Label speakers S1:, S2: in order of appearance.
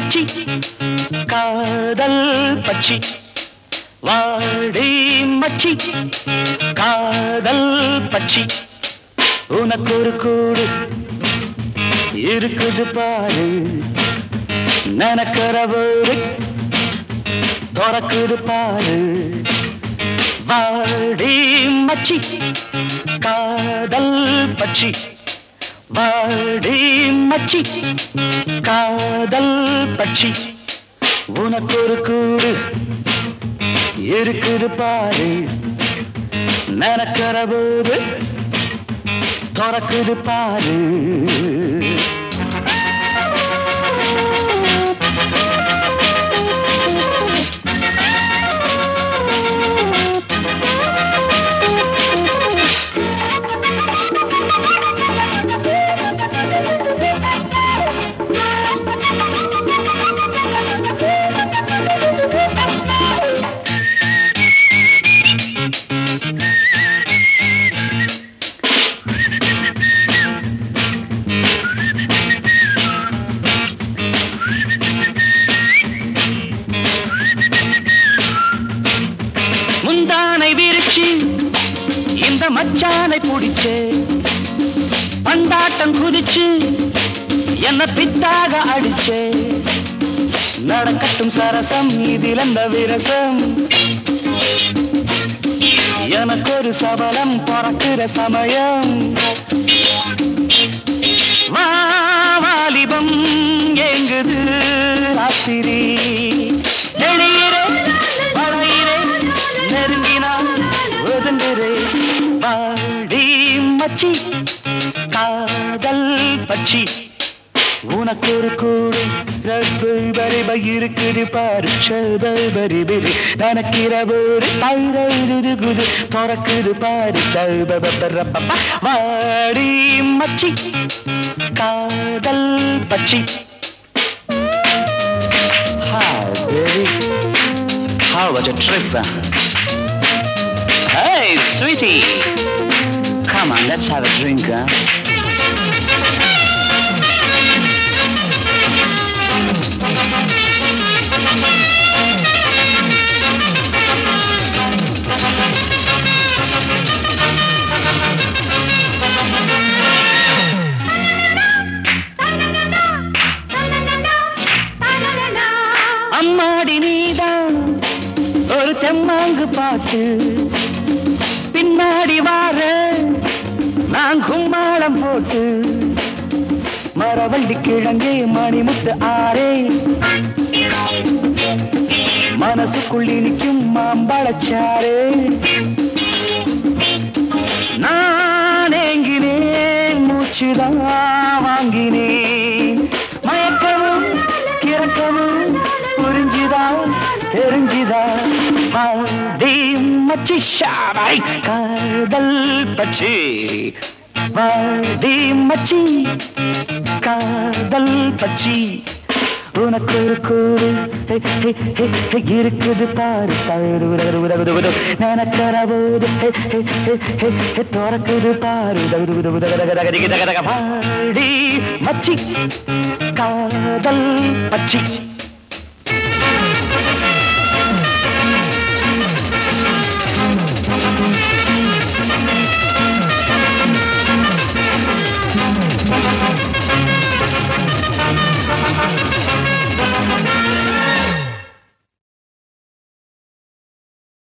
S1: மச்சி காதல் பச்சி வாடி மச்சி காதல் பச்சி உனக்கு ஒரு கூடு இருக்குது பாரு நனக்கிறவோடு திறக்குது பாரு வாடி மச்சி காதல் பச்சி வாடி மச்சி காதல் பச்சி உனக்கு ஒரு கூடு இருக்குது பாரு நனக்கிற போது திறக்குது பாரு முந்தானை விரிச்சு இந்த மச்சானை பிடிச்சு பந்தாட்டம் குதிச்சு என்ன பித்தாக அடிச்சு நடக்கட்டும் சரசம் இதில் அந்த விரசம் எனக்கு ஒரு சபலம் பிறக்கிற சமயம் வா வாலிபம் எங்குது ராத்திரி வெளியிலே பழையிலே நெருங்கினால் ஒதுங்குறே வாடி மச்சி காதல் பச்சி உனக்கு ஒரு கூடு ரப்பு பரிப இருக்குது பாரு சபை பரி பரி நனக்கிறவோரு தைரது குது திறக்குது பாரு சப வாடி மச்சி காதல் பச்சி Hi, baby. How was your trip? Hey, sweetie. Come on, let's have a drink, huh? அம்மாடி நீதான் ஒரு தெம்மாங்கு பாட்டு பின்னாடி வார நான் கும்மாளம் போட்டு மரவள்ளி கிழங்கே மணிமுத்து ஆரே மனசுக்குள்ளி நிற்கும் மாம்பழச்சாரே நான் ஏங்கினேன் மூச்சுதான் வாங்கினேன் மயக்கமும் கிறக்கமும் புரிஞ்சுதா தெரிஞ்சுதா வாடி மச்சி ஷாராய் காதல் பச்சி வாடி மச்சி காதல் பச்சி உனக்கு ஒரு கூறு ஹே, ஹே, ஹே, ஹே, இருக்குது பாரு தரு உதகு உதகு உதகு நினைக்கிற போது ஹே, ஹே, ஹே, ஹே, ஹே, திறக்குது பாரு உதகு உதகு உதகு உதகு உதகு உதகு உதகு பாடி மச்சி காதல் பச்சி